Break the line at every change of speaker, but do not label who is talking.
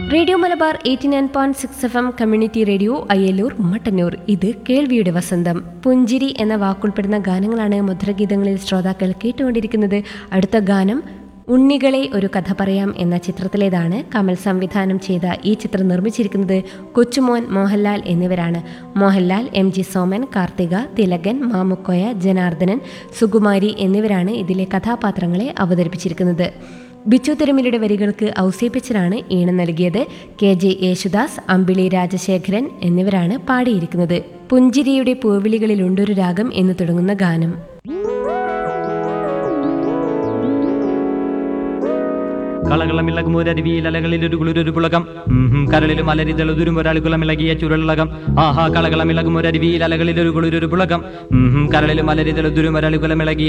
radio Malabar eighty nine point six F M community radio Ayyalur Mattannur ഇത് കേൾവിയുടെ വസന്തം പുഞ്ചിരി എന്ന വാക്കുൾപ്പെടുന്ന ഗാനങ്ങളാണ് മധുരഗീതങ്ങളിൽ ശ്രോതാക്കൾ കേട്ടുകൊണ്ടിരിക്കുന്നത് അടുത്ത ഗാനം ഉണ്ണികളെ ഒരു കഥ പറയാം എന്ന ചിത്രത്തിലേതാണ് കമൽ സംവിധാനം ചെയ്ത ഈ ചിത്രം നിർമ്മിച്ചിരിക്കുന്നത് കൊച്ചുമോൻ മോഹൻലാൽ എന്നിവരാണ് മോഹൻലാൽ എം ജി സോമൻ കാർത്തിക തിലകൻ മാമുക്കോയ ജനാർദ്ദനൻ സുകുമാരി എന്നിവരാണ് ഇതിലെ കഥാപാത്രങ്ങളെ അവതരിപ്പിച്ചിരിക്കുന്നത് ബിച്ചു തിരുമലയുടെ വരികൾക്ക് ഔസേപ്പിച്ചനാണ് ഈണം നൽകിയത് കെ ജെ യേശുദാസ് അമ്പിളി രാജശേഖരൻ എന്നിവരാണ് പാടിയിരിക്കുന്നത് പുഞ്ചിരിയുടെ പൂവിളികളിലുണ്ടൊരു രാഗം എന്ന് തുടങ്ങുന്ന ഗാനം
കളകളമിളകും ഒരരുവിയിൽ അലകളിൽ ഒരു കുളിരൊരു പുളകം ഉം കരളിലും അലരിതളുതുരും ഒരാളുകുളമിളകിയ ചുരുളകം ആഹാ കളകളമിളകും ഒരരുവിയിൽ അലകളിൽ ഒരു കുളിരൊരു പുളകം ഉം കരളിലും അലരിതളുതുരും ഒരാളുകുളമിളകിയ